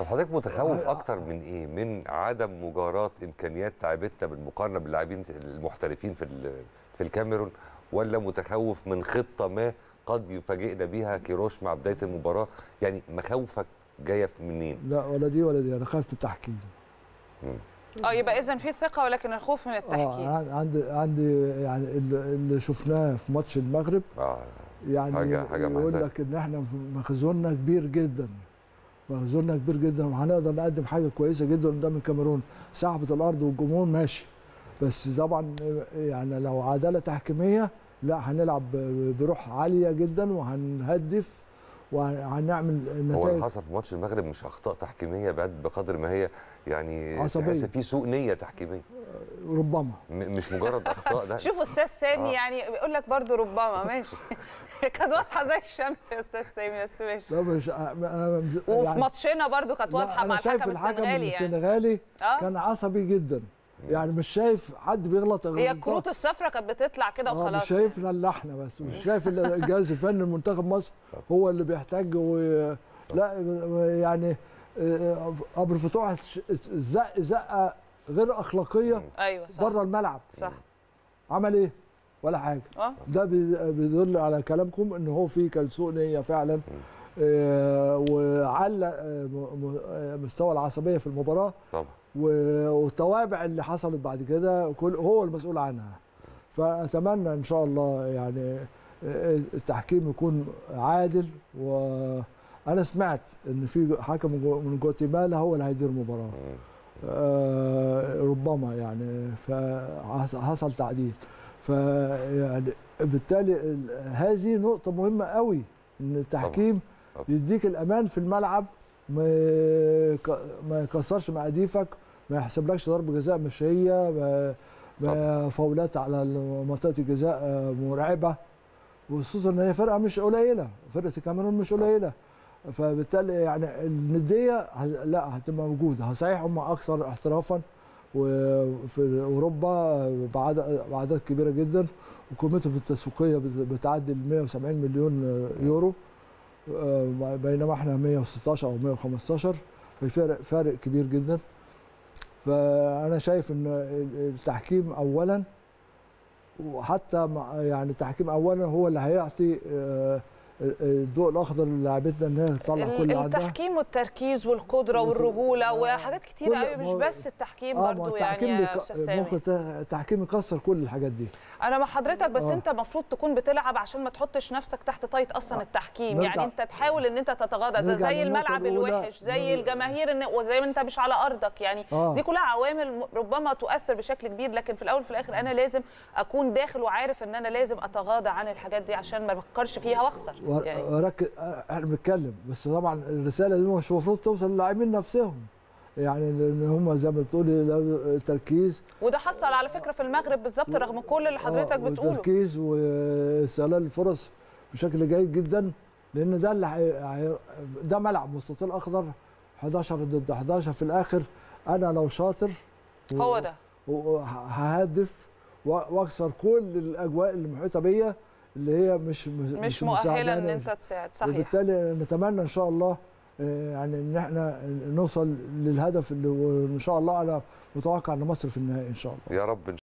طب حضرتك متخوف اكتر من ايه؟ من عدم مجاراه امكانيات لعيبتنا بالمقارنه باللاعبين المحترفين في ال- في الكاميرون ولا متخوف من خطه ما قد يفاجئنا بيها كيروش مع بدايه المباراه؟ يعني مخاوفك جايه منين؟ لا ولا دي ولا دي انا خايف من التحكيم اه يبقى اذا في ثقه ولكن الخوف من اه التحكيم عن- عندي عندي يعني اللي اللي شفناه في ماتش المغرب اه يعني حاجة- حاجة يقول محزنة. لك ان احنا مخزوننا كبير جدا مخزوننا كبير جدا وهنقدر نقدم حاجه كويسه جدا قدام الكاميرون صاحبه الارض والجمهور ماشي بس طبعا يعني لو عداله تحكيميه لا هنلعب ب- بروح عاليه جدا وهنهدف وهنعمل هو اللي نتائج حصل في ماتش المغرب مش اخطاء تحكيميه بقد- بقدر ما هي يعني عصبية. تحس في سوء نيه تحكيميه ربما م- مش مجرد اخطاء ده شوف استاذ سامي آه. يعني بيقول لك برضو ربما ماشي كانت واضحه زي الشمس يا استاذ سامي بس ماشي لا مش انا وفي يعني- ماتشنا برضو كانت لا، واضحه أنا مع شايف الحكم السنغالي يعني السنغالي اه كان عصبي جدا يعني مش شايف حد بيغلط هي غلطات. الكروت الصفراء كانت بتطلع كده اه وخلاص مش شايفنا الا احنا بس مش شايف إلا الجهاز الفني لمنتخب مصر هو اللي بيحتاج و... لا يعني آه، ابو الفتوح زق زقه غير اخلاقيه ايوه صح بره الملعب صح عمل ايه ولا حاجه اه ده بي- بيدل على كلامكم ان هو في كان سوء نيه فعلا آه، وعلق آه، م- م- آه، مستوى العصبيه في المباراه طبعا و- والتوابع اللي حصلت بعد كده كل هو المسؤول عنها فاتمنى ان شاء الله يعني التحكيم يكون عادل وانا سمعت ان في حكم من جواتيمالا هو اللي هيدير المباراه آه، ربما يعني فحصل تعديل فيعني بالتالي ال- هذه نقطة مهمة قوي ان التحكيم طبعاً. يديك الامان في الملعب ما يك- ما يكسرش مقاديفك ما يحسبلكش ضربة جزاء مش هي ما, ما فاولات على منطقة الجزاء آه، مرعبة وخصوصا ان هي فرقة مش قليلة فرقة الكاميرون مش قليلة فبالتالي يعني الندية ه- لا هتبقى موجودة صحيح هم أكثر احترافا وفي أوروبا بعدد بعدد كبيرة جدا وقيمتهم التسويقية بت- بتعدي ال 170 مليون يورو آه، بينما احنا 116 أو 115 في فرق فارق كبير جدا فأنا شايف إن التحكيم أولا وحتى مع يعني التحكيم أولا هو اللي هيعطي آه، الضوء الأخضر للاعبتنا إن هي تطلع كل اللي عندها التحكيم والتركيز والقدره والرجوله آه، وحاجات كتير كل- قوي ما مش هو- بس التحكيم اه ما برضو التحكيم يعني يا بيك- استاذ سامي ممكن ت- التحكيم يكسر كل الحاجات دي انا مع حضرتك بس آه. انت المفروض تكون بتلعب عشان ما تحطش نفسك تحت طايت اصلا التحكيم نرجع- يعني انت تحاول ان انت تتغاضى ده نرجع زي للنقطة الملعب الأولى. الوحش زي نر- الجماهير ان وزي ما انت مش على ارضك يعني آه. دي كلها عوامل م- ربما تؤثر بشكل كبير لكن في الاول وفي الاخر انا لازم اكون داخل وعارف ان انا لازم اتغاضى عن الحاجات دي عشان ما افكرش فيها واخسر يعني وركز احنا بنتكلم بس طبعا الرساله دي مش المفروض توصل للاعبين نفسهم يعني لان هم زي ما بتقولي لو- تركيز وده حصل على فكره في المغرب بالظبط رغم كل اللي حضرتك آه، بتقوله وتركيز واستغلال الفرص بشكل جيد جدا لان ده اللي حي... حي... ده ملعب مستطيل اخضر 11 ضد 11 في الاخر انا لو شاطر و- هو ده وههدف واكسر كل الاجواء اللي محيطه بيا اللي هي مش مش مؤهله مساعداني ان ومش- انت تساعد صحيح وبالتالي نتمنى ان شاء الله آه، يعني ان احنا نوصل للهدف اللي وان شاء الله انا متوقع ان مصر في النهائي ان شاء الله يا رب